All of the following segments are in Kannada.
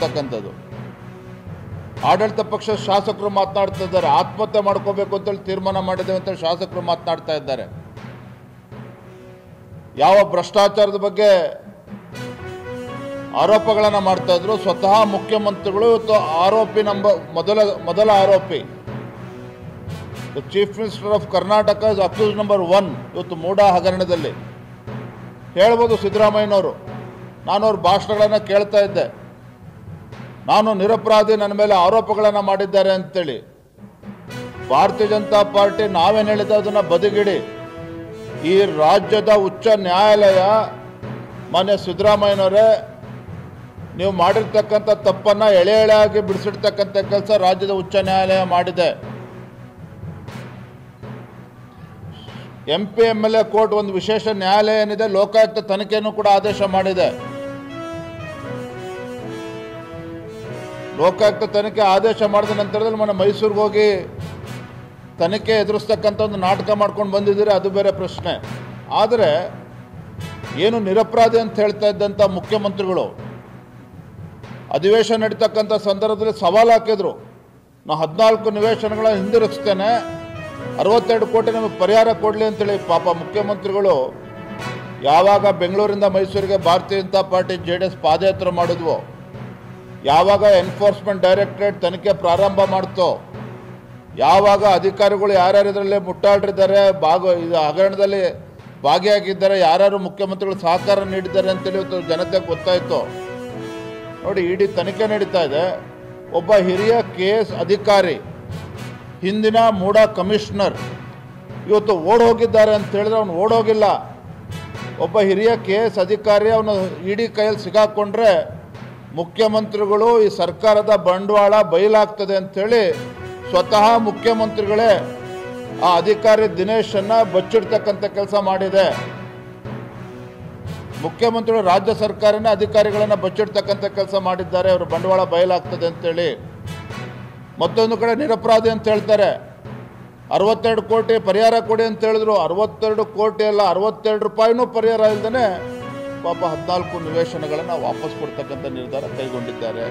ಇರ್ತಕ್ಕಂಥದ್ದು ಆಡಳಿತ ಪಕ್ಷದ ಶಾಸಕರು ಮಾತನಾಡ್ತಾ ಇದ್ದಾರೆ ಆತ್ಮಹತ್ಯೆ ಮಾಡ್ಕೋಬೇಕು ಅಂತೇಳಿ ತೀರ್ಮಾನ ಮಾಡಿದ್ದೇವೆ ಅಂತೇಳಿ ಶಾಸಕರು ಮಾತನಾಡ್ತಾ ಇದ್ದಾರೆ ಯಾವ ಭ್ರಷ್ಟಾಚಾರದ ಬಗ್ಗೆ ಆರೋಪಗಳನ್ನು ಮಾಡ್ತಾ ಇದ್ರು ಸ್ವತಃ ಮುಖ್ಯಮಂತ್ರಿಗಳು ಇವತ್ತು ಆರೋಪಿ ನಂಬರ್ ಮೊದಲ ಮೊದಲ ಆರೋಪಿ chief minister of Karnataka is accused number one ಇವತ್ತು ಮೂಡ ಹಗರಣದಲ್ಲಿ ಹೇಳ್ಬೋದು ಸಿದ್ದರಾಮಯ್ಯನವರು ನಾನು ಅವ್ರ ಭಾಷಣಗಳನ್ನು ಕೇಳ್ತಾ ಇದ್ದೆ ನಾನು ನಿರಪರಾಧಿ ನನ್ನ ಮೇಲೆ ಆರೋಪಗಳನ್ನು ಮಾಡಿದ್ದಾರೆ ಅಂತೇಳಿ ಭಾರತೀಯ ಜನತಾ ಪಾರ್ಟಿ ನಾವೇನು ಹೇಳಿದ ಅದನ್ನು ಬದಿಗಿಡಿ ಈ ರಾಜ್ಯದ ಉಚ್ಚ ನ್ಯಾಯಾಲಯ ಮಾನ್ಯ ಸಿದ್ದರಾಮಯ್ಯನವರೇ ನೀವು ಮಾಡಿರ್ತಕ್ಕಂಥ ತಪ್ಪನ್ನು ಎಳೆ ಎಳೆಯಾಗಿ ಬಿಡಿಸಿಡ್ತಕ್ಕಂಥ ಕೆಲಸ ರಾಜ್ಯದ ಉಚ್ಚ ನ್ಯಾಯಾಲಯ ಮಾಡಿದೆ M P M L A court ಒಂದು ವಿಶೇಷ ನ್ಯಾಯಾಲಯ ಏನಿದೆ ಲೋಕಾಯುಕ್ತ ತನಿಖೆಯನ್ನು ಕೂಡ ಆದೇಶ ಮಾಡಿದೆ ಲೋಕಾಯುಕ್ತ ತನಿಖೆ ಆದೇಶ ಮಾಡಿದ ನಂತರದಲ್ಲಿ ಮೊನ್ನೆ ಮೈಸೂರಿಗೆ ಹೋಗಿ ತನಿಖೆ ಎದುರಿಸ್ತಕ್ಕಂಥ ಒಂದು ನಾಟಕ ಮಾಡ್ಕೊಂಡು ಬಂದಿದ್ದೀರಿ ಅದು ಬೇರೆ ಪ್ರಶ್ನೆ ಆದರೆ ಏನು ನಿರಪರಾಧಿ ಅಂತ ಹೇಳ್ತಾ ಇದ್ದಂಥ ಮುಖ್ಯಮಂತ್ರಿಗಳು ಅಧಿವೇಶನ ನಡೀತಕ್ಕಂಥ ಸಂದರ್ಭದಲ್ಲಿ ಸವಾಲು ಹಾಕಿದ್ರು ನಾ ಹದಿನಾಲ್ಕು ನಿವೇಶನಗಳ ಹಿಂದಿರುಗಿಸ್ತೇನೆ ಅರವತ್ತೆರಡು ಕೋಟಿ ನಮಗೆ ಪರಿಹಾರ ಕೊಡಲಿ ಅಂತೇಳಿ ಪಾಪ ಮುಖ್ಯಮಂತ್ರಿಗಳು ಯಾವಾಗ ಬೆಂಗಳೂರಿಂದ ಮೈಸೂರಿಗೆ Bharatiya Janata Party J D S ಪಾದಯಾತ್ರೆ ಮಾಡಿದ್ವೋ ಯಾವಾಗ ಎನ್ಫೋರ್ಸ್ಮೆಂಟ್ ಡೈರೆಕ್ಟರೇಟ್ ತನಿಖೆ ಪ್ರಾರಂಭ ಮಾಡ್ತೋ ಯಾವಾಗ ಅಧಿಕಾರಿಗಳು ಯಾರ್ಯಾರು ಇದರಲ್ಲಿ ಮುಟ್ಟಾಡಿದ್ದಾರೆ ಭಾಗ ಇದು ಹಗರಣದಲ್ಲಿ ಭಾಗಿಯಾಗಿದ್ದಾರೆ ಯಾರ್ಯಾರು ಮುಖ್ಯಮಂತ್ರಿಗಳು ಸಹಕಾರ ನೀಡಿದ್ದಾರೆ ಅಂತೇಳಿ ಇವತ್ತು ಜನತೆಗೆ ಗೊತ್ತಾಯಿತು ನೋಡಿ ಇಡೀ ತನಿಖೆ ನಡೀತಾ ಇದೆ ಒಬ್ಬ ಹಿರಿಯ ಕೆ ಎಸ್ ಅಧಿಕಾರಿ ಹಿಂದಿನ ಮೂಡ ಕಮಿಷನರ್ ಇವತ್ತು ಓಡ್ ಹೋಗಿದ್ದಾರೆ ಅಂತ ಹೇಳಿದ್ರೆ ಅವನು ಓಡೋಗಿಲ್ಲ ಒಬ್ಬ ಹಿರಿಯ ಕೆ ಎಸ್ ಅಧಿಕಾರಿ ಅವನು ಇಡೀ ಕೈಯಲ್ಲಿ ಸಿಗಾಕೊಂಡ್ರೆ ಮುಖ್ಯಮಂತ್ರಿಗಳು ಈ ಸರ್ಕಾರದ ಬಂಡವಾಳ ಬಯಲಾಗ್ತದೆ ಅಂಥೇಳಿ ಸ್ವತಃ ಮುಖ್ಯಮಂತ್ರಿಗಳೇ ಆ ಅಧಿಕಾರಿ ದಿನೇಶನ್ನ ಬಚ್ಚಿಡ್ತಕ್ಕಂಥ ಕೆಲಸ ಮಾಡಿದೆ ಮುಖ್ಯಮಂತ್ರಿಗಳು ರಾಜ್ಯ ಸರ್ಕಾರನೇ ಅಧಿಕಾರಿಗಳನ್ನು ಬಚ್ಚಿಡ್ತಕ್ಕಂಥ ಕೆಲಸ ಮಾಡಿದ್ದಾರೆ ಅವರು ಬಂಡವಾಳ ಬಯಲಾಗ್ತದೆ ಅಂತೇಳಿ ಮತ್ತೊಂದು ಕಡೆ ನಿರಪರಾಧಿ ಅಂತ ಹೇಳ್ತಾರೆ ಅರವತ್ತೆರಡು ಕೋಟಿ ಪರಿಹಾರ ಕೊಡಿ ಅಂತ ಹೇಳಿದ್ರು ಅರವತ್ತೆರಡು ಕೋಟಿ ಅಲ್ಲ ಅರವತ್ತೆರಡು ರೂಪಾಯಿನೂ ಪರಿಹಾರ ಇಲ್ಲದೇ ಪಾಪ ಹದಿನಾಲ್ಕು ನಿವೇಶನಗಳನ್ನು ವಾಪಸ್ ಕೊಡ್ತಕ್ಕಂಥ ನಿರ್ಧಾರ ಕೈಗೊಂಡಿದ್ದಾರೆ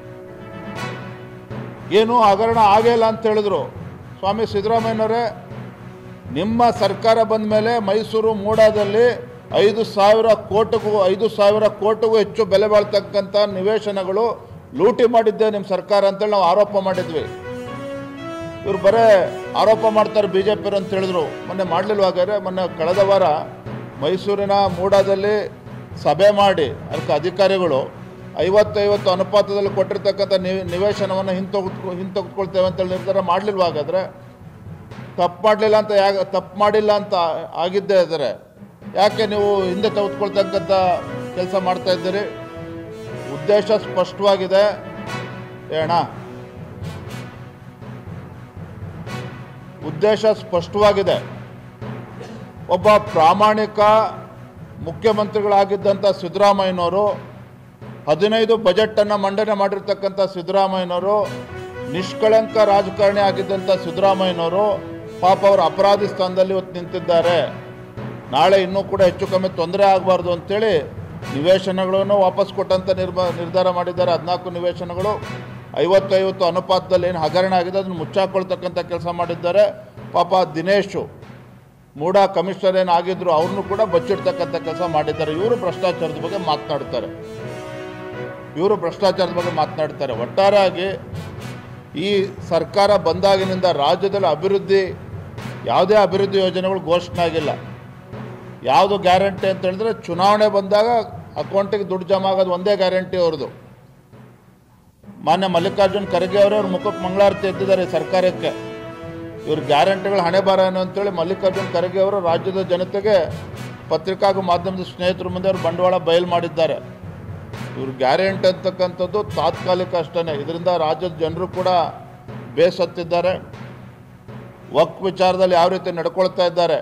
ಏನು ಹಗರಣ ಆಗೇ ಇಲ್ಲ ಅಂತ ಹೇಳಿದ್ರು ಸ್ವಾಮಿ ಸಿದ್ದರಾಮಯ್ಯನವರೇ ನಿಮ್ಮ ಸರ್ಕಾರ ಬಂದ ಮೇಲೆ ಮೈಸೂರು ಮೂಡಾದಲ್ಲಿ ಐದು ಸಾವಿರ ಕೋಟಿಗೂ ಐದು ಸಾವಿರ ಕೋಟಿಗೂ ಹೆಚ್ಚು ಬೆಲೆ ಬಾಳ್ತಕ್ಕಂಥ ನಿವೇಶನಗಳು ಲೂಟಿ ಮಾಡಿದ್ದೆ ನಿಮ್ಮ ಸರ್ಕಾರ ಅಂತೇಳಿ ನಾವು ಆರೋಪ ಮಾಡಿದ್ವಿ ಇವ್ರು ಬರೇ ಆರೋಪ ಮಾಡ್ತಾರೆ ಬಿ ಜೆ ಪಿಯವರು ಅಂತ ಹೇಳಿದ್ರು ಮೊನ್ನೆ ಮಾಡಲಿಲ್ವಾಗಾದ್ರೆ ಮೊನ್ನೆ ಕಳೆದ ವಾರ ಮೈಸೂರಿನ ಮೂಡಾದಲ್ಲಿ ಸಭೆ ಮಾಡಿ ಅದಕ್ಕೆ ಅಧಿಕಾರಿಗಳು ಐವತ್ತೈವತ್ತು ಅನುಪಾತದಲ್ಲಿ ಕೊಟ್ಟಿರ್ತಕ್ಕಂಥ ನಿವ್ ನಿವೇಶನವನ್ನು ಹಿಂತೆಗೆದು ಹಿಂತೆಗೆದುಕೊಳ್ತೇವೆ ಅಂತೇಳಿ ನಿರ್ಧಾರ ಮಾಡಲಿಲ್ವ ಹಾಗಾದ್ರೆ ತಪ್ಪು ಮಾಡಲಿಲ್ಲ ಅಂತ ಯಾಕೆ ತಪ್ಪು ಮಾಡಿಲ್ಲ ಅಂತ ಆಗಿದ್ದೇ ಇದ್ದಾರೆ ಯಾಕೆ ನೀವು ಹಿಂದೆ ತೆಗೆದುಕೊಳ್ತಕ್ಕಂಥ ಕೆಲಸ ಮಾಡ್ತಾ ಇದ್ದೀರಿ ಉದ್ದೇಶ ಸ್ಪಷ್ಟವಾಗಿದೆ ಏಣ ಉದ್ದೇಶ ಸ್ಪಷ್ಟವಾಗಿದೆ ಒಬ್ಬ ಪ್ರಾಮಾಣಿಕ ಮುಖ್ಯಮಂತ್ರಿಗಳಾಗಿದ್ದಂಥ ಸಿದ್ದರಾಮಯ್ಯನವರು ಹದಿನೈದು ಬಜೆಟನ್ನು ಮಂಡನೆ ಮಾಡಿರ್ತಕ್ಕಂಥ ಸಿದ್ದರಾಮಯ್ಯನವರು ನಿಷ್ಕಳಂಕ ರಾಜಕಾರಣಿ ಆಗಿದ್ದಂಥ ಸಿದ್ದರಾಮಯ್ಯನವರು ಪಾಪ ಅವರು ಅಪರಾಧಿ ಸ್ಥಾನದಲ್ಲಿ ಇವತ್ತು ನಿಂತಿದ್ದಾರೆ ನಾಳೆ ಇನ್ನೂ ಕೂಡ ಹೆಚ್ಚು ಕಮ್ಮಿ ತೊಂದರೆ ಆಗಬಾರ್ದು ಅಂತೇಳಿ ನಿವೇಶನಗಳನ್ನು ವಾಪಸ್ ಕೊಟ್ಟಂತ ನಿರ್ಮ ನಿರ್ಧಾರ ಮಾಡಿದ್ದಾರೆ ಹದಿನಾಲ್ಕು ನಿವೇಶನಗಳು ಐವತ್ತೈವತ್ತು ಅನುಪಾತದಲ್ಲಿ ಏನು ಹಗರಣ ಆಗಿದೆ ಅದನ್ನು ಮುಚ್ಚಾಕೊಳ್ತಕ್ಕಂಥ ಕೆಲಸ ಮಾಡಿದ್ದಾರೆ ಪಾಪ ದಿನೇಶು ಮೂಡ ಕಮಿಷನರ್ ಏನು ಆಗಿದ್ರು ಅವ್ರನ್ನೂ ಕೂಡ ಬಚ್ಚಿಡ್ತಕ್ಕಂಥ ಕೆಲಸ ಮಾಡಿದ್ದಾರೆ ಇವರು ಭ್ರಷ್ಟಾಚಾರದ ಬಗ್ಗೆ ಮಾತನಾಡ್ತಾರೆ ಇವರು ಭ್ರಷ್ಟಾಚಾರದ ಬಗ್ಗೆ ಮಾತನಾಡ್ತಾರೆ ಒಟ್ಟಾರೆಯಾಗಿ ಈ ಸರ್ಕಾರ ಬಂದಾಗಿನಿಂದ ರಾಜ್ಯದಲ್ಲಿ ಅಭಿವೃದ್ಧಿ ಯಾವುದೇ ಅಭಿವೃದ್ಧಿ ಯೋಜನೆಗಳು ಘೋಷಣೆ ಆಗಿಲ್ಲ ಯಾವುದು ಗ್ಯಾರಂಟಿ ಅಂತ ಹೇಳಿದ್ರೆ ಚುನಾವಣೆ ಬಂದಾಗ ಅಕೌಂಟಿಗೆ ದುಡ್ಡು ಜಮಾ ಆಗೋದು ಒಂದೇ ಗ್ಯಾರಂಟಿ ಅವ್ರದ್ದು ಮಾನ್ಯ ಮಲ್ಲಿಕಾರ್ಜುನ್ ಖರ್ಗೆ ಅವರೇ ಅವ್ರ ಮುಖಕ್ಕೆ ಮಂಗಳಾರತಿ ಎತ್ತಿದ್ದಾರೆ ಈ ಸರ್ಕಾರಕ್ಕೆ ಇವ್ರ ಗ್ಯಾರಂಟಿಗಳು ಹಣೆ ಬಾರ ಏನು ಅಂತೇಳಿ ಮಲ್ಲಿಕಾರ್ಜುನ್ ಖರ್ಗೆ ಅವರು ರಾಜ್ಯದ ಜನತೆಗೆ ಪತ್ರಿಕಾ ಹಾಗೂ ಮಾಧ್ಯಮದ ಸ್ನೇಹಿತರ ಮುಂದೆ ಅವರು ಬಂಡವಾಳ ಬಯಲು ಮಾಡಿದ್ದಾರೆ ಇವ್ರ ಗ್ಯಾರಂಟಿ ಅಂತಕ್ಕಂಥದ್ದು ತಾತ್ಕಾಲಿಕ ಅಷ್ಟೇ ಇದರಿಂದ ರಾಜ್ಯದ ಜನರು ಕೂಡ ಬೇಸತ್ತಿದ್ದಾರೆ ವಕ್ ವಿಚಾರದಲ್ಲಿ ಯಾವ ರೀತಿ ನಡ್ಕೊಳ್ತಾ ಇದ್ದಾರೆ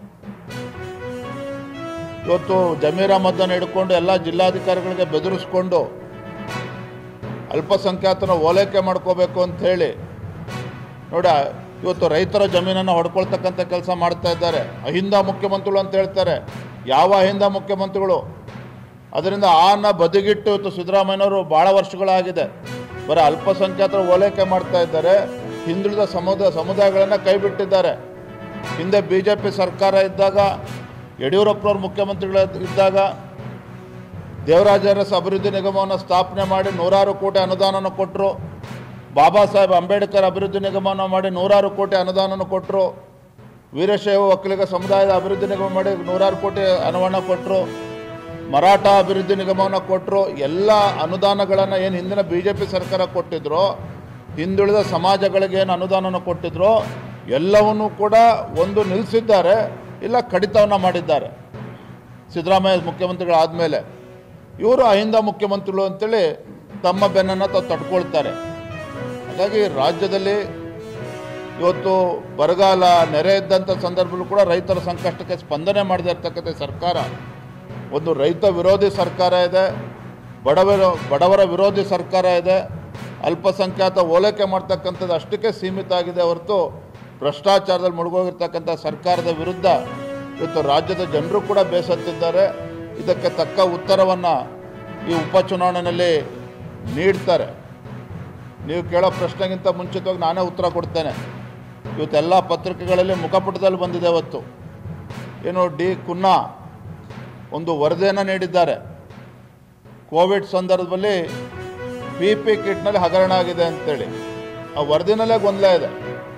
ಇವತ್ತು ಜಮೀರ್ ಅಹಮದನ್ನು ಹಿಡ್ಕೊಂಡು ಎಲ್ಲ ಜಿಲ್ಲಾಧಿಕಾರಿಗಳಿಗೆ ಬೆದರಿಸ್ಕೊಂಡು ಅಲ್ಪಸಂಖ್ಯಾತನ ಓಲೈಕೆ ಮಾಡ್ಕೋಬೇಕು ಅಂತ ಹೇಳಿ ನೋಡ ಇವತ್ತು ರೈತರ ಜಮೀನನ್ನು ಹೊಡ್ಕೊಳ್ತಕ್ಕಂಥ ಕೆಲಸ ಮಾಡ್ತಾ ಇದ್ದಾರೆ ಅಹಿಂದ ಮುಖ್ಯಮಂತ್ರಿಗಳು ಅಂತ ಹೇಳ್ತಾರೆ ಯಾವ ಅಹಿಂದ ಮುಖ್ಯಮಂತ್ರಿಗಳು ಅದರಿಂದ ಆನ ಬದಿಗಿಟ್ಟು ಇವತ್ತು ಸಿದ್ದರಾಮಯ್ಯನವರು ಭಾಳ ವರ್ಷಗಳಾಗಿದೆ ಬರೀ ಅಲ್ಪಸಂಖ್ಯಾತರ ಓಲೈಕೆ ಮಾಡ್ತಾ ಇದ್ದಾರೆ ಹಿಂದುಳಿದ ಸಮುದಾಯ ಸಮುದಾಯಗಳನ್ನು ಕೈ ಬಿಟ್ಟಿದ್ದಾರೆ ಹಿಂದೆ ಬಿ ಜೆ ಪಿ ಸರ್ಕಾರ ಇದ್ದಾಗ ಯಡಿಯೂರಪ್ಪನವ್ರು ಮುಖ್ಯಮಂತ್ರಿಗಳ ಇದ್ದಾಗ ದೇವರಾಜ ಅರಸ್ ಅಭಿವೃದ್ಧಿ ನಿಗಮವನ್ನು ಸ್ಥಾಪನೆ ಮಾಡಿ ನೂರಾರು ಕೋಟಿ ಅನುದಾನನ ಕೊಟ್ಟರು ಬಾಬಾ ಸಾಹೇಬ್ ಅಂಬೇಡ್ಕರ್ ಅಭಿವೃದ್ಧಿ ನಿಗಮವನ್ನು ಮಾಡಿ ನೂರಾರು ಕೋಟಿ ಅನುದಾನನ ಕೊಟ್ಟರು ವೀರಶೈವ ಒಕ್ಕಲಿಗ ಸಮುದಾಯದ ಅಭಿವೃದ್ಧಿ ನಿಗಮ ಮಾಡಿ ನೂರಾರು ಕೋಟಿ ಅನುದಾನ ಕೊಟ್ಟರು ಮರಾಠ ಅಭಿವೃದ್ಧಿ ನಿಗಮವನ್ನು ಕೊಟ್ಟರು ಎಲ್ಲ ಅನುದಾನಗಳನ್ನು ಏನು ಹಿಂದಿನ ಬಿ ಜೆ ಪಿ ಸರ್ಕಾರ ಕೊಟ್ಟಿದ್ರು ಹಿಂದುಳಿದ ಸಮಾಜಗಳಿಗೆ ಏನು ಅನುದಾನನ ಕೊಟ್ಟಿದ್ರು ಎಲ್ಲವನ್ನೂ ಕೂಡ ಒಂದು ನಿಲ್ಲಿಸಿದ್ದಾರೆ ಇಲ್ಲ ಕಡಿತವನ್ನು ಮಾಡಿದ್ದಾರೆ ಸಿದ್ದರಾಮಯ್ಯ ಮುಖ್ಯಮಂತ್ರಿಗಳಾದಮೇಲೆ ಇವರು ಅಹಿಂದ ಮುಖ್ಯಮಂತ್ರಿಗಳು ಅಂತೇಳಿ ತಮ್ಮ ಬೆನ್ನನ್ನು ತಾವು ತಡ್ಕೊಳ್ತಾರೆ ಹಾಗಾಗಿ ರಾಜ್ಯದಲ್ಲಿ ಇವತ್ತು ಬರಗಾಲ ನೆರೆ ಇದ್ದಂಥ ಸಂದರ್ಭದಲ್ಲೂ ಕೂಡ ರೈತರ ಸಂಕಷ್ಟಕ್ಕೆ ಸ್ಪಂದನೆ ಮಾಡದೇ ಇರ್ತಕ್ಕಂಥ ಸರ್ಕಾರ ಒಂದು ರೈತ ವಿರೋಧಿ ಸರ್ಕಾರ ಇದೆ ಬಡವರ ಬಡವರ ವಿರೋಧಿ ಸರ್ಕಾರ ಇದೆ ಅಲ್ಪಸಂಖ್ಯಾತ ಓಲೈಕೆ ಮಾಡ್ತಕ್ಕಂಥದ್ದು ಅಷ್ಟಕ್ಕೆ ಸೀಮಿತ ಆಗಿದೆ ಹೊರತು ಭ್ರಷ್ಟಾಚಾರದಲ್ಲಿ ಮುಳುಗೋಗಿರ್ತಕ್ಕಂಥ ಸರ್ಕಾರದ ವಿರುದ್ಧ ಇವತ್ತು ರಾಜ್ಯದ ಜನರು ಕೂಡ ಬೇಸತ್ತಿದ್ದಾರೆ ಇದಕ್ಕೆ ತಕ್ಕ ಉತ್ತರವನ್ನು ಈ ಉಪಚುನಾವಣೆಯಲ್ಲಿ ನೀಡ್ತಾರೆ ನೀವು ಕೇಳೋ ಪ್ರಶ್ನೆಗಿಂತ ಮುಂಚಿತವಾಗಿ ನಾನೇ ಉತ್ತರ ಕೊಡ್ತೇನೆ ಇವತ್ತೆಲ್ಲ ಪತ್ರಿಕೆಗಳಲ್ಲಿ ಮುಖಪುಟದಲ್ಲಿ ಬಂದಿದೆ ಇವತ್ತು ಏನು ಡಿ ಕುನ್ನಾ ಒಂದು ವರದಿಯನ್ನು ನೀಡಿದ್ದಾರೆ ಕೋವಿಡ್ ಸಂದರ್ಭದಲ್ಲಿ ಪಿ ಪಿ ಕಿಟ್ನಲ್ಲಿ ಹಗರಣ ಆಗಿದೆ ಅಂತೇಳಿ ಆ ವರದಿನಲ್ಲೇ ಗೊಂದಲ ಇದೆ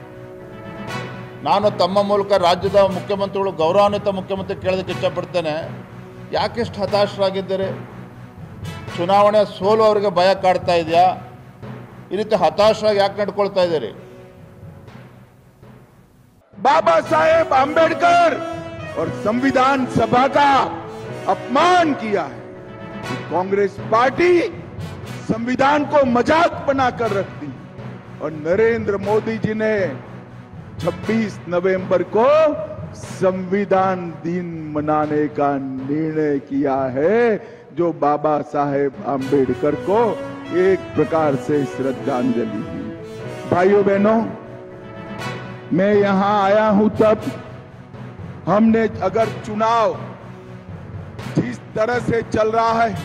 ನಾನು ತಮ್ಮ ಮೂಲಕ ರಾಜ್ಯದ ಮುಖ್ಯಮಂತ್ರಿಗಳು ಗೌರವಾನ್ವಿತ ಮುಖ್ಯಮಂತ್ರಿ ಕೇಳೋದಕ್ಕೆ ಇಷ್ಟಪಡ್ತೇನೆ ಯಾಕೆಷ್ಟು ಹತಾಶರಾಗಿದ್ದೀರಿ ಚುನಾವಣೆ ಸೋಲು ಅವರಿಗೆ ಭಯ ಕಾಡ್ತಾ ಇದೆಯಾ ಈ ರೀತಿ ಹತಾಶರಾಗಿ ಯಾಕೆ ನಡ್ಕೊಳ್ತಾ ಇದ್ದೀರಿ बाबा साहेब आम्बेडकर और संविधान सभा का अपमान किया है कि कांग्रेस पार्टी संविधान को मजाक बनाकर रखती है और नरेंद्र मोदी जी ने 26 नवंबर को संविधान दिन मनाने का निर्णय किया है जो बाबा साहेब आम्बेडकर को एक प्रकार से श्रद्धांजलि है भाइयों बहनों मैं यहां आया हूं तब हमने अगर चुनाव जिस तरह से चल रहा है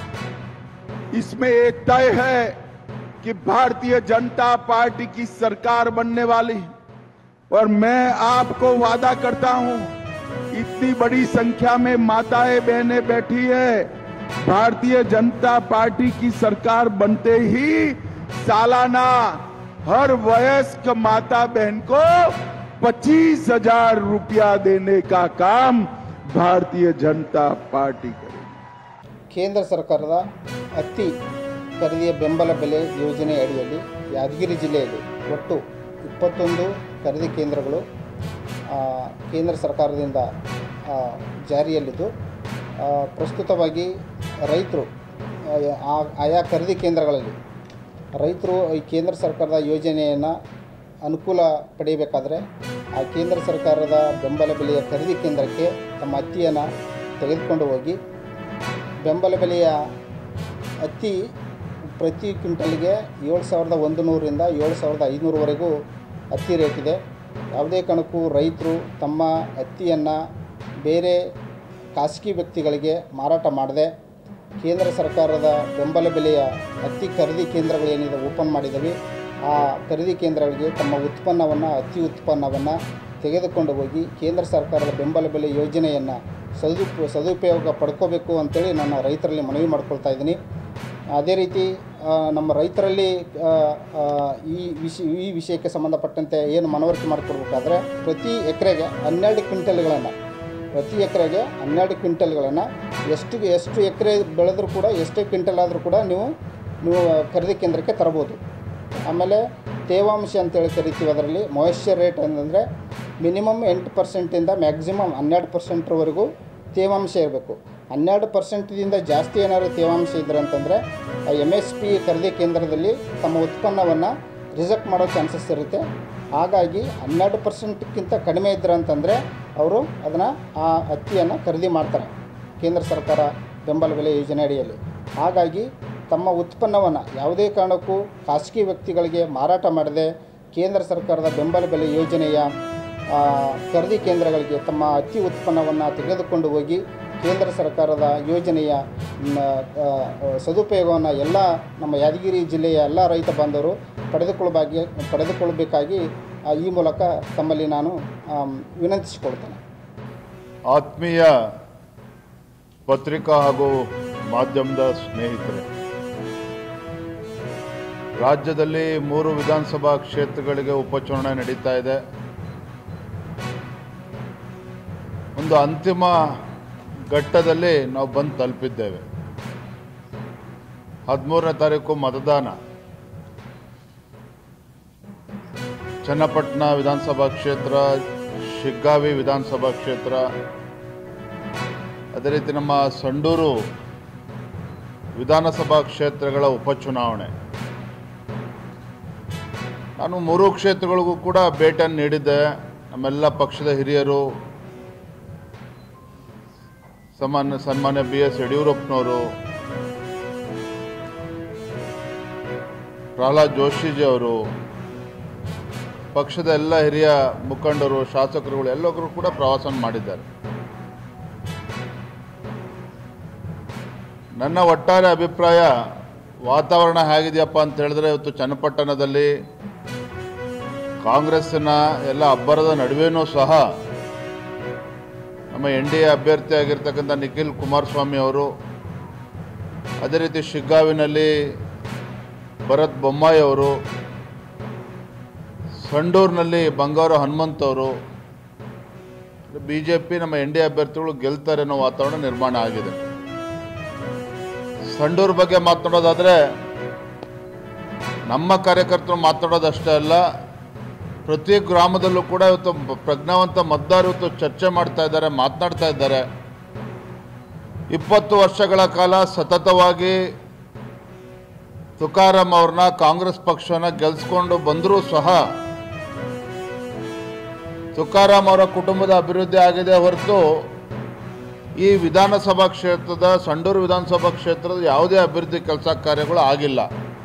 इसमें एक तय है कि भारतीय जनता पार्टी की सरकार बनने वाली है। और मैं आपको वादा करता हूं इतनी बड़ी संख्या में माताएं बहनें बैठी है भारतीय जनता पार्टी की सरकार बनते ही सालाना हर वयस्क माता बहन को पच्चीस हजार रुपया देने का काम भारतीय जनता पार्टी करेगी ಕೇಂದ್ರ ಸರ್ಕಾರದ ಹತ್ತಿ ಖರೀದಿಯ ಬೆಂಬಲ ಬೆಲೆ ಯೋಜನೆ ಅಡಿಯಲ್ಲಿ ಯಾದಗಿರಿ ಜಿಲ್ಲೆಯಲ್ಲಿ ಒಟ್ಟು ಇಪ್ಪತ್ತೊಂದು ಖರೀದಿ ಕೇಂದ್ರಗಳು ಆ, ಕೇಂದ್ರ ಸರ್ಕಾರದಿಂದ ಆ, ಜಾರಿಯಲ್ಲಿದ್ದು ಆ, ಪ್ರಸ್ತುತವಾಗಿ ರೈತರು ಆ, ಆ- ಆಯಾ ಖರೀದಿ ಕೇಂದ್ರಗಳಲ್ಲಿ ರೈತರು ಈ ಕೇಂದ್ರ ಸರ್ಕಾರದ ಯೋಜನೆಯನ್ನು ಅನುಕೂಲ ಪಡೆಯಬೇಕಾದ್ರೆ ಆ ಕೇಂದ್ರ ಸರ್ಕಾರದ ಬೆಂಬಲ ಬೆಲೆಯ ಖರೀದಿ ಕೇಂದ್ರಕ್ಕೆ ತಮ್ಮ ಹತ್ತಿಯನ್ನು ತೆಗೆದುಕೊಂಡು ಹೋಗಿ ಬೆಂಬಲ ಬೆಲೆಯ ಹತ್ತಿ ಪ್ರತಿ ಕ್ವಿಂಟಲ್ಗೆ ಏಳು ಸಾವಿರದ ಒಂದು ನೂರರಿಂದ ಏಳು ಸಾವಿರದ ಐನೂರವರೆಗೂ ಹತ್ತಿ ರೇಟ್ ಇದೆ ಯಾವುದೇ ಕಾರಣಕ್ಕೂ ರೈತರು ತಮ್ಮ ಹತ್ತಿಯನ್ನು ಬೇರೆ ಖಾಸಗಿ ವ್ಯಕ್ತಿಗಳಿಗೆ ಮಾರಾಟ ಮಾಡದೆ ಕೇಂದ್ರ ಸರ್ಕಾರದ ಬೆಂಬಲ ಬೆಲೆಯ ಹತ್ತಿ ಖರೀದಿ ಕೇಂದ್ರಗಳೇನಿದೆ ಓಪನ್ ಮಾಡಿದ್ದೀವಿ ಆ ಖರೀದಿ ಕೇಂದ್ರಗಳಿಗೆ ತಮ್ಮ ಉತ್ಪನ್ನವನ್ನು ಹತ್ತಿ ಉತ್ಪನ್ನವನ್ನು ತೆಗೆದುಕೊಂಡು ಹೋಗಿ ಕೇಂದ್ರ ಸರ್ಕಾರದ ಬೆಂಬಲ ಬೆಲೆ ಯೋಜನೆಯನ್ನು ಸದುಪ ಸದುಪಯೋಗ ಪಡ್ಕೋಬೇಕು ಅಂತೇಳಿ ನನ್ನ ರೈತರಲ್ಲಿ ಮನವಿ ಮಾಡ್ಕೊಳ್ತಾ ಇದ್ದೀನಿ ಅದೇ ರೀತಿ ಆ, ನಮ್ಮ ರೈತರಲ್ಲಿ ಆ, ಆ, ಈ ವಿಷಯ ಈ ವಿಷಯಕ್ಕೆ ಸಂಬಂಧಪಟ್ಟಂತೆ ಏನು ಮನವರಿಕೆ ಮಾಡಿಕೊಡ್ಬೇಕಾದ್ರೆ ಪ್ರತಿ ಎಕರೆಗೆ ಹನ್ನೆರಡು ಕ್ವಿಂಟಲ್ಗಳನ್ನು ಪ್ರತಿ ಎಕರೆಗೆ ಹನ್ನೆರಡು ಕ್ವಿಂಟಲ್ಗಳನ್ನು ಎಷ್ಟು ಎಷ್ಟು ಎಕರೆ ಬೆಳೆದರೂ ಕೂಡ ಎಷ್ಟೇ ಕ್ವಿಂಟಲ್ ಆದರೂ ಕೂಡ ನೀವು ನೀವು ಖರೀದಿ ಕೇಂದ್ರಕ್ಕೆ ತರಬೋದು ಆಮೇಲೆ ತೇವಾಂಶ ಅಂತೇಳಿ ಕರಿತೀವಿ ಅದರಲ್ಲಿ ಮಾಯಿಶ್ಚರ್ ರೇಟ್ ಅಂತಂದರೆ ಮಿನಿಮಮ್ ಎಂಟು ಪರ್ಸೆಂಟಿಂದ ಮ್ಯಾಕ್ಸಿಮಮ್ ಹನ್ನೆರಡು ಪರ್ಸೆಂಟ್ರವರೆಗೂ ತೇವಾಂಶ ಇರಬೇಕು ಹನ್ನೆರಡು ಪರ್ಸೆಂಟ್ದಿಂದ ಜಾಸ್ತಿ ಏನಾದ್ರು ತೇವಾಂಶ ಇದ್ರೆ ಅಂತಂದರೆ ಎಮ್ ಎಸ್ ಪಿ ಖರೀದಿ ಕೇಂದ್ರದಲ್ಲಿ ತಮ್ಮ ಉತ್ಪನ್ನವನ್ನು ರಿಜೆಕ್ಟ್ ಮಾಡೋ ಚಾನ್ಸಸ್ ಇರುತ್ತೆ ಹಾಗಾಗಿ ಹನ್ನೆರಡು ಪರ್ಸೆಂಟ್ಗಿಂತ ಕಡಿಮೆ ಇದ್ರೆ ಅಂತಂದರೆ ಅವರು ಅದನ್ನು ಆ ಹತ್ತಿಯನ್ನು ಖರೀದಿ ಮಾಡ್ತಾರೆ ಕೇಂದ್ರ ಸರ್ಕಾರ ಬೆಂಬಲ ಬೆಲೆ ಯೋಜನೆ ಅಡಿಯಲ್ಲಿ ಹಾಗಾಗಿ ತಮ್ಮ ಉತ್ಪನ್ನವನ್ನು ಯಾವುದೇ ಕಾರಣಕ್ಕೂ ಖಾಸಗಿ ವ್ಯಕ್ತಿಗಳಿಗೆ ಮಾರಾಟ ಮಾಡದೆ ಕೇಂದ್ರ ಸರ್ಕಾರದ ಬೆಂಬಲ ಬೆಲೆ ಯೋಜನೆಯ ಆ, ಖರೀದಿ ಕೇಂದ್ರಗಳಿಗೆ ತಮ್ಮ ಹತ್ತಿ ಉತ್ಪನ್ನವನ್ನು ತೆಗೆದುಕೊಂಡು ಹೋಗಿ ಕೇಂದ್ರ ಸರ್ಕಾರದ ಯೋಜನೆಯ ಮ, ಆ, ಸದುಪಯೋಗವನ್ನು ಎಲ್ಲ ನಮ್ಮ ಯಾದಗಿರಿ ಜಿಲ್ಲೆಯ ಎಲ್ಲ ರೈತ ಬಾಂಧವರು ಪಡೆದುಕೊಳ್ಳಬಾಗಿ ಪಡೆದುಕೊಳ್ಳಬೇಕಾಗಿ ಆ, ಈ ಮೂಲಕ ತಮ್ಮಲ್ಲಿ ನಾನು ಆಮ್, ವಿನಂತಿಸಿಕೊಳ್ತೇನೆ ಆತ್ಮೀಯ ಪತ್ರಿಕಾ ಹಾಗೂ ಮಾಧ್ಯಮದ ಸ್ನೇಹಿತರೆ ರಾಜ್ಯದಲ್ಲಿ ಮೂರು ವಿಧಾನಸಭಾ ಕ್ಷೇತ್ರಗಳಿಗೆ ಉಪಚುನಾವಣೆ ನಡೀತಾ ಇದೆ ಒಂದು ಅಂತಿಮ ಘಟ್ಟದಲ್ಲಿ ನಾವು ಬಂದು ತಲುಪಿದ್ದೇವೆ ಹದಿಮೂರನೇ ತಾರೀಕು ಮತದಾನ ಚನ್ನಪಟ್ಟಣ ವಿಧಾನಸಭಾ ಕ್ಷೇತ್ರ ಶಿಗ್ಗಾವಿ ವಿಧಾನಸಭಾ ಕ್ಷೇತ್ರ ಅದೇ ರೀತಿ ನಮ್ಮ ಸಂಡೂರು ವಿಧಾನಸಭಾ ಕ್ಷೇತ್ರಗಳ ಉಪಚುನಾವಣೆ ನಾನು ಮೂರು ಕ್ಷೇತ್ರಗಳಿಗೂ ಕೂಡ ಭೇಟಿಯನ್ನು ನೀಡಿದ್ದೆ ನಮ್ಮೆಲ್ಲ ಪಕ್ಷದ ಹಿರಿಯರು ಸನ್ಮಾನ್ಯ ಸನ್ಮಾನ್ಯ ಬಿ ಎಸ್ ಯಡಿಯೂರಪ್ಪನವರು ಪ್ರಹ್ಲಾದ್ ಜೋಶಿಜಿ ಅವರು ಪಕ್ಷದ ಎಲ್ಲ ಹಿರಿಯ ಮುಖಂಡರು ಶಾಸಕರುಗಳು ಎಲ್ಲರೂ ಕೂಡ ಪ್ರವಾಸ ಮಾಡಿದ್ದಾರೆ ನನ್ನ ಒಟ್ಟಾರೆ ಅಭಿಪ್ರಾಯ ವಾತಾವರಣ ಹೇಗಿದೆಯಪ್ಪ ಅಂತ ಹೇಳಿದ್ರೆ ಇವತ್ತು ಚನ್ನಪಟ್ಟಣದಲ್ಲಿ ಕಾಂಗ್ರೆಸ್ಸಿನ ಎಲ್ಲ ಅಬ್ಬರದ ನಡುವೆನೂ ಸಹ ನಮ್ಮ ಎನ್ ಡಿ ಎ ಅಭ್ಯರ್ಥಿ ಆಗಿರ್ತಕ್ಕಂಥ ನಿಖಿಲ್ ಕುಮಾರಸ್ವಾಮಿ ಅವರು ಅದೇ ರೀತಿ ಶಿಗ್ಗಾವಿನಲ್ಲಿ ಭರತ್ ಬೊಮ್ಮಾಯಿ ಅವರು ಸಂಡೂರಿನಲ್ಲಿ ಬಂಗಾರು ಹನುಮಂತ್ ಅವರು ಬಿ ಜೆ ಪಿ ನಮ್ಮ ಎನ್ ಡಿ ಎ ಅಭ್ಯರ್ಥಿಗಳು ಗೆಲ್ತಾರೆ ಅನ್ನೋ ವಾತಾವರಣ ನಿರ್ಮಾಣ ಆಗಿದೆ ಸಂಡೂರು ಬಗ್ಗೆ ಮಾತನಾಡೋದಾದರೆ ನಮ್ಮ ಕಾರ್ಯಕರ್ತರು ಮಾತನಾಡೋದಷ್ಟೇ ಅಲ್ಲ ಪ್ರತಿ ಗ್ರಾಮದಲ್ಲೂ ಕೂಡ ಇವತ್ತು ಪ್ರಜ್ಞಾವಂತ ಮತದಾರರು ಇವತ್ತು ಚರ್ಚೆ ಮಾಡ್ತಾ ಇದ್ದಾರೆ ಮಾತನಾಡ್ತಾ ಇದ್ದಾರೆ ಇಪ್ಪತ್ತು ವರ್ಷಗಳ ಕಾಲ ಸತತವಾಗಿ ತುಕಾರಾಮ್ ಅವ್ರನ್ನ ಕಾಂಗ್ರೆಸ್ ಪಕ್ಷನ ಗೆಲ್ಸ್ಕೊಂಡು ಬಂದರೂ ಸಹ ತುಕಾರಾಮ್ ಅವರ ಕುಟುಂಬದ ಅಭಿವೃದ್ಧಿ ಆಗಿದೆ ಹೊರತು ಈ ವಿಧಾನಸಭಾ ಕ್ಷೇತ್ರದ ಸಂಡೂರು ವಿಧಾನಸಭಾ ಕ್ಷೇತ್ರದ ಯಾವುದೇ ಅಭಿವೃದ್ಧಿ ಕೆಲಸ ಕಾರ್ಯಗಳು ಆಗಿಲ್ಲ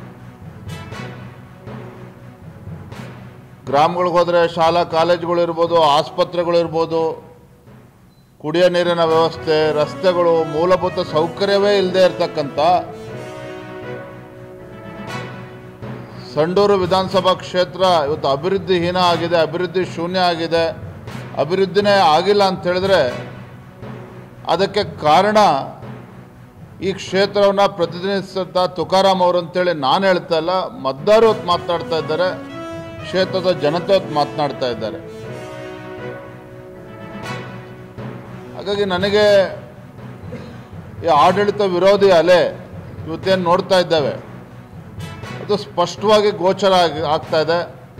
ಗ್ರಾಮಗಳಿಗೆ ಹೋದರೆ ಶಾಲಾ ಕಾಲೇಜುಗಳು ಇರ್ಬೋದು ಆಸ್ಪತ್ರೆಗಳು ಇರ್ಬೋದು ಕುಡಿಯೋ ನೀರಿನ ವ್ಯವಸ್ಥೆ ರಸ್ತೆಗಳು ಮೂಲಭೂತ ಸೌಕರ್ಯವೇ ಇಲ್ಲದೆ ಇರತಕ್ಕಂಥ ಸಂಡೂರು ವಿಧಾನಸಭಾ ಕ್ಷೇತ್ರ ಇವತ್ತು ಅಭಿವೃದ್ಧಿಹೀನ ಆಗಿದೆ ಅಭಿವೃದ್ಧಿ ಶೂನ್ಯ ಆಗಿದೆ ಅಭಿವೃದ್ಧಿನೇ ಆಗಿಲ್ಲ ಅಂತ ಹೇಳಿದ್ರೆ ಅದಕ್ಕೆ ಕಾರಣ ಈ ಕ್ಷೇತ್ರವನ್ನು ಪ್ರತಿನಿಧಿಸಿದಂಥ ತುಕಾರಾಮ್ ಅವರು ಅಂತೇಳಿ ನಾನು ಹೇಳ್ತಾ ಇಲ್ಲ ಮತದಾರರು ಹೊತ್ತು ಮಾತನಾಡ್ತಾ ಇದ್ದಾರೆ ಕ್ಷೇತ್ರದ ಜನತೆ ಹೊತ್ತು ಮಾತನಾಡ್ತಾ ಇದ್ದಾರೆ ಹಾಗಾಗಿ ನನಗೆ ಈ ಆಡಳಿತ ವಿರೋಧಿ ಅಲೆ ಇವತ್ತೇನು ನೋಡ್ತಾ ಇದ್ದೇವೆ ಅದು ಸ್ಪಷ್ಟವಾಗಿ ಗೋಚರ ಆಗಿ- ಆಗ್ತಾ ಇದೆ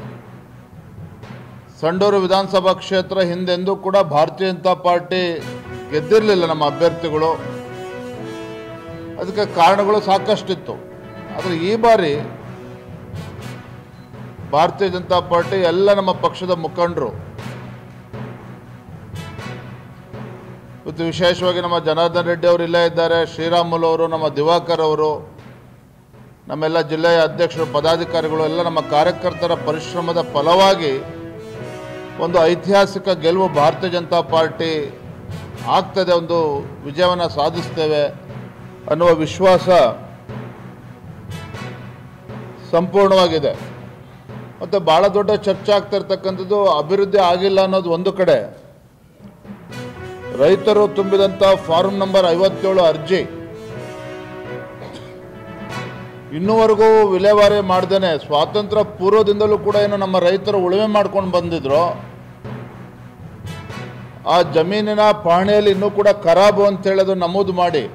ಸಂಡೂರು ವಿಧಾನಸಭಾ ಕ್ಷೇತ್ರ ಹಿಂದೆಂದೂ ಕೂಡ ಭಾರತೀಯ ಜನತಾ ಪಾರ್ಟಿ ಗೆದ್ದಿರಲಿಲ್ಲ ನಮ್ಮ ಅಭ್ಯರ್ಥಿಗಳು ಅದಕ್ಕೆ ಕಾರಣಗಳು ಸಾಕಷ್ಟಿತ್ತು ಆದರೆ ಈ ಬಾರಿ ಭಾರತೀಯ ಜನತಾ ಪಾರ್ಟಿ ಎಲ್ಲ ನಮ್ಮ ಪಕ್ಷದ ಮುಖಂಡರು ಇವತ್ತು ವಿಶೇಷವಾಗಿ ನಮ್ಮ ಜನಾರ್ದನ್ ರೆಡ್ಡಿ ಅವರು ಇಲ್ಲೇ ಇದ್ದಾರೆ ಶ್ರೀರಾಮುಲು ಅವರು ನಮ್ಮ ದಿವಾಕರ್ ಅವರು ನಮ್ಮೆಲ್ಲ ಜಿಲ್ಲೆಯ ಅಧ್ಯಕ್ಷರು ಪದಾಧಿಕಾರಿಗಳು ಎಲ್ಲ ನಮ್ಮ ಕಾರ್ಯಕರ್ತರ ಪರಿಶ್ರಮದ ಫಲವಾಗಿ ಒಂದು ಐತಿಹಾಸಿಕ ಗೆಲುವು ಭಾರತೀಯ ಜನತಾ ಪಾರ್ಟಿ ಆಗ್ತದೆ ಒಂದು ವಿಜಯವನ್ನು ಸಾಧಿಸ್ತೇವೆ ಅನ್ನುವ ವಿಶ್ವಾಸ ಸಂಪೂರ್ಣವಾಗಿದೆ ಮತ್ತು ಭಾಳ ದೊಡ್ಡ ಚರ್ಚೆ ಆಗ್ತಾ ಇರ್ತಕ್ಕಂಥದ್ದು ಅಭಿವೃದ್ಧಿ ಆಗಿಲ್ಲ ಅನ್ನೋದು ಒಂದು ಕಡೆ ರೈತರು ತುಂಬಿದಂಥ ಫಾರ್ಮ್ ನಂಬರ್ ಐವತ್ತೇಳು ಅರ್ಜಿ ಇನ್ನೂವರೆಗೂ ವಿಲೇವಾರಿ ಮಾಡ್ದೇನೆ ಸ್ವಾತಂತ್ರ್ಯ ಪೂರ್ವದಿಂದಲೂ ಕೂಡ ಏನು ನಮ್ಮ ರೈತರು ಉಳುಮೆ ಮಾಡ್ಕೊಂಡು ಬಂದಿದ್ರು ಆ ಜಮೀನಿನ ಪಹಣಿಯಲ್ಲಿ ಇನ್ನೂ ಕೂಡ ಖರಾಬು ಅಂತ ಹೇಳೋದು ನಮೂದು ಮಾಡಿ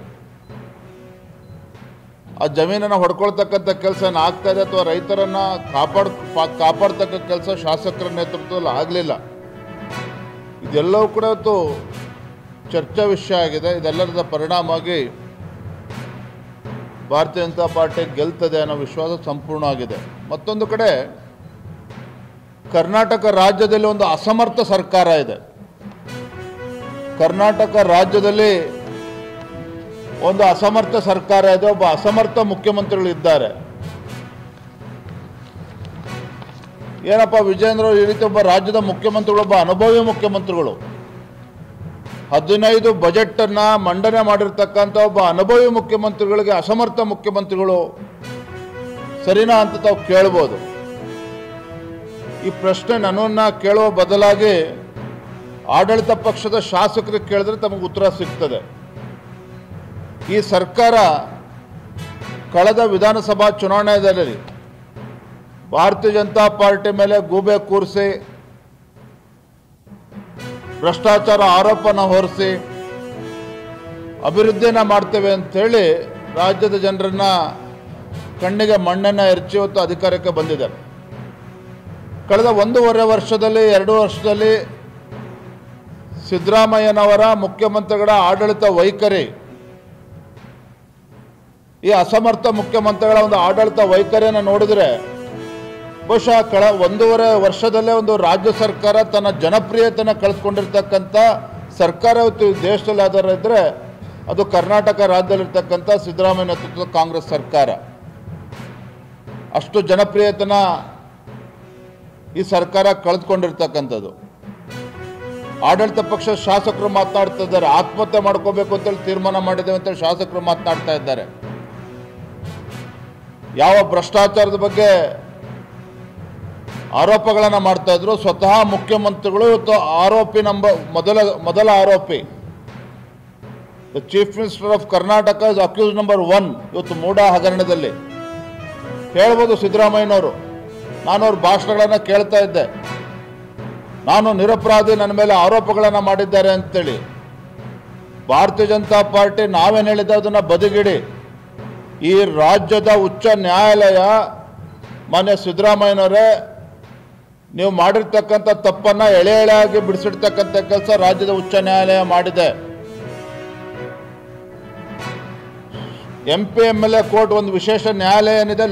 ಆ ಜಮೀನನ್ನು ಹೊಡ್ಕೊಳ್ತಕ್ಕಂಥ ಕೆಲಸ ಏನು ಆಗ್ತಾ ಇದೆ ಅಥವಾ ರೈತರನ್ನ ಕಾಪಾಡ್ ಪಾ- ಕಾಪಾಡ್ತಕ್ಕ ಕೆಲಸ ಶಾಸಕರ ನೇತೃತ್ವದಲ್ಲಿ ಆಗಲಿಲ್ಲ ಇದೆಲ್ಲವೂ ಕೂಡ ಇವತ್ತು ಚರ್ಚಾ ವಿಷಯ ಆಗಿದೆ ಇದೆಲ್ಲರದ ಪರಿಣಾಮವಾಗಿ ಭಾರತೀಯ ಜನತಾ ಪಾರ್ಟಿ ಗೆಲ್ತದೆ ಅನ್ನೋ ವಿಶ್ವಾಸ ಸಂಪೂರ್ಣವಾಗಿದೆ ಮತ್ತೊಂದು ಕಡೆ ಕರ್ನಾಟಕ ರಾಜ್ಯದಲ್ಲಿ ಒಂದು ಅಸಮರ್ಥ ಸರ್ಕಾರ ಇದೆ ಕರ್ನಾಟಕ ರಾಜ್ಯದಲ್ಲಿ ಒಂದು ಅಸಮರ್ಥ ಸರ್ಕಾರ ಇದೆ ಒಬ್ಬ ಅಸಮರ್ಥ ಮುಖ್ಯಮಂತ್ರಿಗಳು ಇದ್ದಾರೆ ಏನಪ್ಪ ವಿಜೇಂದ್ರ ಅವರು ಈ ರೀತಿ ಒಬ್ಬ ರಾಜ್ಯದ ಮುಖ್ಯಮಂತ್ರಿಗಳು ಒಬ್ಬ ಅನುಭವಿ ಮುಖ್ಯಮಂತ್ರಿಗಳು ಹದಿನೈದು ಬಜೆಟನ್ನು ಮಂಡನೆ ಮಾಡಿರ್ತಕ್ಕಂಥ ಒಬ್ಬ ಅನುಭವಿ ಮುಖ್ಯಮಂತ್ರಿಗಳಿಗೆ ಅಸಮರ್ಥ ಮುಖ್ಯಮಂತ್ರಿಗಳು ಸರಿನಾ ಅಂತ ತಾವು ಕೇಳ್ಬೋದು ಈ ಪ್ರಶ್ನೆ ನನ್ನನ್ನು ಕೇಳುವ ಬದಲಾಗಿ ಆಡಳಿತ ಪಕ್ಷದ ಶಾಸಕರಿಗೆ ಕೇಳಿದ್ರೆ ತಮಗೆ ಉತ್ತರ ಸಿಗ್ತದೆ ಈ ಸರ್ಕಾರ ಕಳೆದ ವಿಧಾನಸಭಾ ಚುನಾವಣೆಯಲ್ಲಿ ಭಾರತೀಯ ಜನತಾ ಪಾರ್ಟಿ ಮೇಲೆ ಗೂಬೆ ಕೂರಿಸಿ ಭ್ರಷ್ಟಾಚಾರ ಆರೋಪನ ಹೊರಿಸಿ ಅಭಿವೃದ್ಧಿನ ಮಾಡ್ತೇವೆ ಅಂತೇಳಿ ರಾಜ್ಯದ ಜನರನ್ನ ಕಣ್ಣಿಗೆ ಮಣ್ಣನ್ನು ಎರಚಿ ಇವತ್ತು ಅಧಿಕಾರಕ್ಕೆ ಬಂದಿದ್ದಾರೆ ಕಳೆದ ಒಂದೂವರೆ ವರ್ಷದಲ್ಲಿ ಎರಡು ವರ್ಷದಲ್ಲಿ ಸಿದ್ದರಾಮಯ್ಯನವರ ಮುಖ್ಯಮಂತ್ರಿಗಳ ಆಡಳಿತ ವೈಖರಿ ಈ ಅಸಮರ್ಥ ಮುಖ್ಯಮಂತ್ರಿಗಳ ಒಂದು ಆಡಳಿತ ವೈಖರಿಯನ್ನು ನೋಡಿದರೆ ಬಹುಶಃ ಕಳ ಒಂದೂವರೆ ವರ್ಷದಲ್ಲೇ ಒಂದು ರಾಜ್ಯ ಸರ್ಕಾರ ತನ್ನ ಜನಪ್ರಿಯತೆಯನ್ನು ಕಳೆದುಕೊಂಡಿರ್ತಕ್ಕಂಥ ಸರ್ಕಾರ ಇವತ್ತು ಈ ದೇಶದಲ್ಲಿ ಯಾವ್ದಾರು ಇದ್ದರೆ ಅದು ಕರ್ನಾಟಕ ರಾಜ್ಯದಲ್ಲಿರ್ತಕ್ಕಂಥ ಸಿದ್ದರಾಮಯ್ಯ ನೇತೃತ್ವದ ಕಾಂಗ್ರೆಸ್ ಸರ್ಕಾರ ಅಷ್ಟು ಜನಪ್ರಿಯತೆನ ಈ ಸರ್ಕಾರ ಕಳೆದುಕೊಂಡಿರ್ತಕ್ಕಂಥದ್ದು ಆಡಳಿತ ಪಕ್ಷದ ಶಾಸಕರು ಮಾತನಾಡ್ತಾ ಇದ್ದಾರೆ ಆತ್ಮಹತ್ಯೆ ಮಾಡ್ಕೋಬೇಕು ಅಂತೇಳಿ ತೀರ್ಮಾನ ಮಾಡಿದ್ದೇವೆ ಅಂತೇಳಿ ಶಾಸಕರು ಮಾತನಾಡ್ತಾ ಇದ್ದಾರೆ ಯಾವ ಭ್ರಷ್ಟಾಚಾರದ ಬಗ್ಗೆ ಆರೋಪಗಳನ್ನು ಮಾಡ್ತಾ ಇದ್ರು ಸ್ವತಃ ಮುಖ್ಯಮಂತ್ರಿಗಳು ಇವತ್ತು ಆರೋಪಿ ನಂಬರ್ ಮೊದಲ ಮೊದಲ ಆರೋಪಿ the chief minister of Karnataka is accused number one ಇವತ್ತು ಮೂಡ ಹಗರಣದಲ್ಲಿ ಹೇಳ್ಬೋದು ಸಿದ್ದರಾಮಯ್ಯನವರು ನಾನು ಅವ್ರ ಭಾಷಣಗಳನ್ನು ಕೇಳ್ತಾ ಇದ್ದೆ ನಾನು ನಿರಪರಾಧಿ ನನ್ನ ಮೇಲೆ ಆರೋಪಗಳನ್ನು ಮಾಡಿದ್ದಾರೆ ಅಂತೇಳಿ ಭಾರತೀಯ ಜನತಾ ಪಾರ್ಟಿ ನಾವೇನು ಹೇಳಿದ್ದೆ ಅದನ್ನು ಬದಿಗಿಡಿ ಈ ರಾಜ್ಯದ ಉಚ್ಚ ನ್ಯಾಯಾಲಯ ಮಾನ್ಯ ಸಿದ್ದರಾಮಯ್ಯನವರೇ ನೀವು ಮಾಡಿರ್ತಕ್ಕಂಥ ತಪ್ಪನ್ನು ಎಳೆ ಎಳೆಯಾಗಿ ಬಿಡಿಸಿಡ್ತಕ್ಕಂಥ ಕೆಲಸ ರಾಜ್ಯದ ಉಚ್ಚ ನ್ಯಾಯಾಲಯ ಮಾಡಿದೆ M P M L A court ಒಂದು ವಿಶೇಷ ನ್ಯಾಯಾಲಯ ಏನಿದೆ